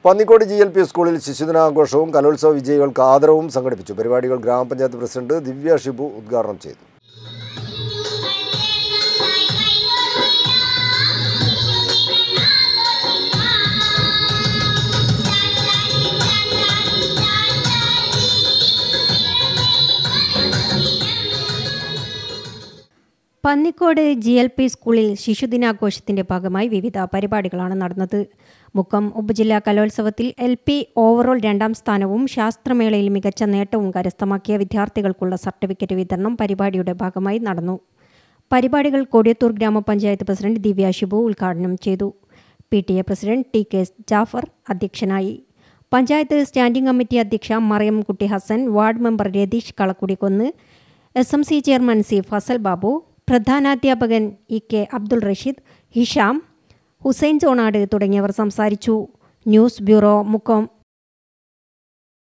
Pannikode G L P സ്കൂളിൽ ശിശുദിനാഘോഷവും കലോത്സവ വിജയികൾക്ക് ആദരവും സംഘടിപ്പിച്ചു പരിപാടികൾ ഗ്രാമപഞ്ചായത്ത് പ്രസിഡന്റ് ദിവ്യ ഷിബു ഉദ്ഘാടനം ചെയ്തു പന്നിക്കോട് ജി എൽ പി സ്കൂളിൽ ശിശുദിനാഘോഷത്തിന്റെ ഭാഗമായി വിവിധ പരിപാടികളാണ് നടന്നത് മുക്കം ഉപജില്ലാ കലോത്സവത്തിൽ എൽ പി ഓവറോൾ രണ്ടാം സ്ഥാനവും ശാസ്ത്രമേളയിൽ മികച്ച നേട്ടവും കരസ്ഥമാക്കിയ വിദ്യാർത്ഥികൾക്കുള്ള സർട്ടിഫിക്കറ്റ് വിതരണം പരിപാടിയുടെ ഭാഗമായി നടന്നു പരിപാടികൾ കൊടിയത്തൂർ ഗ്രാമപഞ്ചായത്ത് പ്രസിഡന്റ് ദിവ്യ ഷിബു ഉദ്ഘാടനം ചെയ്തു P T A president T K Jafar അധ്യക്ഷനായി പഞ്ചായത്ത് സ്റ്റാൻഡിംഗ് കമ്മിറ്റി അധ്യക്ഷ മറിയം കുട്ടി ഹസൻ വാർഡ് മെമ്പർ രതീഷ് കളക്കുടിക്കൊന്ന് S M C chairman C Fazal Babu പ്രധാനാധ്യാപകൻ ഇ കെ അബ്ദുൾ റഷീദ് ഹിഷാം ഹുസൈൻ ചോണാട് തുടങ്ങിയവർ സംസാരിച്ചു ന്യൂസ് ബ്യൂറോ മുക്കം